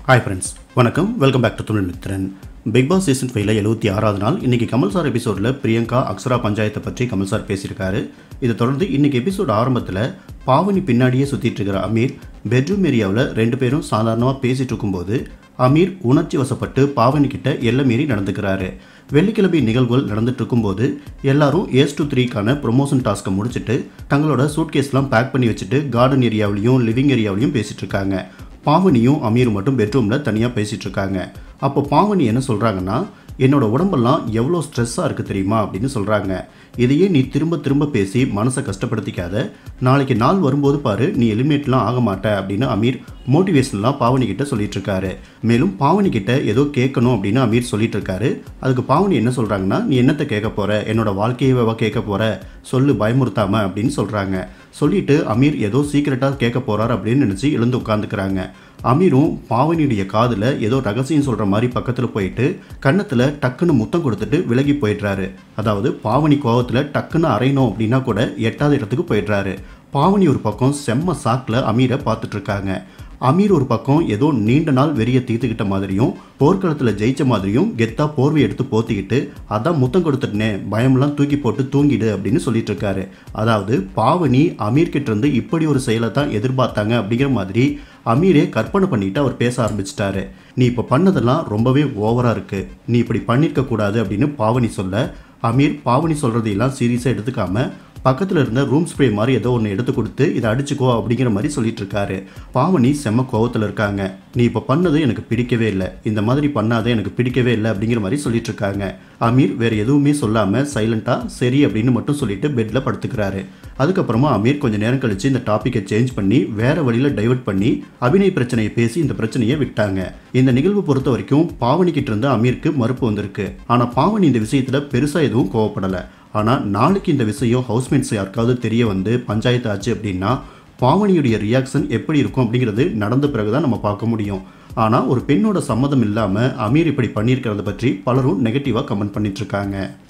hi friends வணக்கம் welcome back to Tamil Mithran big boss season ஃபைவ்ல எழுபத்தி ஆறாவது நாள் இன்னைக்கு கமல் சார் எபிசோடில் பிரியங்கா அக்ஷரா பஞ்சாயத்தை பற்றி கமல் சார் பேசியிருக்காரு இதை தொடர்ந்து இன்னைக்கு எபிசோட் ஆரம்பத்தில் பாவனி பின்னாடியே சுற்றிட்டு இருக்கிற அமீர் பெட்ரூம் ஏரியாவில் ரெண்டு பேரும் சாதாரணமாக பேசிட்டு இருக்கும்போது அமீர் உணர்ச்சி வசப்பட்டு பாவனி கிட்ட எல்லை மீறி நடந்துக்கிறாரு வெள்ளிக்கிழமை நிகழ்வுகள் நடந்துட்டு இருக்கும்போது எல்லாரும் ஏஸ் டு த்ரீக்கான ப்ரொமோஷன் டாஸ்க்கை முடிச்சுட்டு தங்களோட சூட்கேஸ்லாம் பேக் பண்ணி வச்சுட்டு கார்டன் ஏரியாவிலையும் லிவிங் ஏரியாவிலையும் பேசிட்டு இருக்காங்க பாவனியும் அமீரும் மட்டும் பெட்ரூமில் தனியாக பேசிகிட்டு இருக்காங்க அப்போ பாவனி என்ன சொல்கிறாங்கன்னா என்னோட உடம்பெல்லாம் எவ்வளோ ஸ்ட்ரெஸ்ஸாக இருக்குது தெரியுமா அப்படின்னு சொல்கிறாங்க இதையே நீ திரும்ப திரும்ப பேசி மனசை கஷ்டப்படுத்திக்காத நாளைக்கு நாள் வரும்போது பாரு நீ எலிமினேட்லாம் ஆக மாட்ட அப்படின்னு அமீர் மோட்டிவேஷன்லாம் பாவனி கிட்ட சொல்லிட்டு இருக்காரு மேலும் பாவனி கிட்ட ஏதோ கேட்கணும் அப்படின்னு அமீர் சொல்லிட்டு இருக்காரு அதுக்கு பாவனி என்ன சொல்கிறாங்கன்னா நீ என்னத்தை கேட்க போற என்னோட வாழ்க்கையவா கேட்க போற சொல்லு பயமுறுத்தாம அப்படின்னு சொல்கிறாங்க சொல்லிட்டு அமீர் ஏதோ சீக்கிரட்டாக கேட்க போறார் அப்படின்னு நினச்சி எழுந்து உட்காந்துக்கிறாங்க அமீரும் பாவனியுடைய காதில் ஏதோ ரகசியம் சொல்கிற மாதிரி பக்கத்தில் போயிட்டு கன்னத்தில் டக்குன்னு முத்தம் கொடுத்துட்டு விலகி போயிடுறாரு அதாவது பாவனி கோவத்தில் டக்குன்னு அரையணும் அப்படின்னா கூட எட்டாவது இடத்துக்கு போயிடுறாரு பாவனி ஒரு பக்கம் செம்ம சாக்கில் அமீரை பார்த்துட்டு இருக்காங்க அமீர் ஒரு பக்கம் ஏதோ நீண்ட நாள் வெறிய தீர்த்துக்கிட்ட மாதிரியும் போர்க்களத்தில் ஜெயிச்ச மாதிரியும் கெத்தா போர்வை எடுத்து போத்திக்கிட்டு அதான் முத்தம் கொடுத்துட்டனே பயமெல்லாம் தூக்கி போட்டு தூங்கிடு அப்படின்னு சொல்லிட்டு இருக்காரு அதாவது பாவனி அமீர் கிட்ட இருந்து இப்படி ஒரு செயலை தான் எதிர்பார்த்தாங்க அப்படிங்கிற மாதிரி அமீரே கற்பனை பண்ணிட்டு அவர் பேச ஆரம்பிச்சிட்டாரு நீ இப்போ பண்ணதெல்லாம் ரொம்பவே ஓவராக இருக்கு நீ இப்படி பண்ணியிருக்க கூடாது அப்படின்னு பாவனி சொல்ல அமீர் பாவனி சொல்கிறதையெல்லாம் சீரியஸாக எடுத்துக்காம பக்கத்தில் இருந்த ரூம் ஸ்ப்ரே மாதிரி ஏதோ ஒன்று எடுத்து கொடுத்து இதை அடிச்சுக்கோ அப்படிங்கிற மாதிரி சொல்லிட்டு இருக்காரு பாவனி செம்ம கோவத்தில் இருக்காங்க நீ இப்போ பண்ணது எனக்கு பிடிக்கவே இல்லை இந்த மாதிரி பண்ணாதே எனக்கு பிடிக்கவே இல்லை அப்படிங்கிற மாதிரி சொல்லிட்டு இருக்காங்க அமீர் வேற எதுவுமே சொல்லாமல் சைலண்ட்டாக சரி அப்படின்னு மட்டும் சொல்லிட்டு பெட்டில் படுத்துக்கிறாரு அதுக்கப்புறமா அமீர் கொஞ்சம் நேரம் கழிச்சு இந்த டாப்பிக்கை சேஞ்ச் பண்ணி வேற வழியில் டைவர்ட் பண்ணி அபிநய பிரச்சனையை பேசி இந்த பிரச்சனையை விட்டாங்க இந்த நிகழ்வு பொறுத்த வரைக்கும் பாவனி கிட்ட இருந்து அமீருக்கு மறுப்பு வந்திருக்கு ஆனால் பாவனி இந்த விஷயத்தில் பெருசாக எதுவும் கோவப்படலை ஆனால் நாளைக்கு இந்த விஷயம் ஹவுஸ்மேட்ஸ் யாருக்காவது தெரிய வந்து பஞ்சாயத்து ஆச்சு அப்படின்னா பாவனியுடைய ரியாக்ஷன் எப்படி இருக்கும் அப்படிங்கிறது நடந்த பிறகு தான் நம்ம பார்க்க முடியும் ஆனால் ஒரு பெண்ணோட சம்மதம் இல்லாமல் அமீர் இப்படி பண்ணியிருக்கிறத பற்றி பலரும் நெகட்டிவாக கமெண்ட் பண்ணிட்டு இருக்காங்க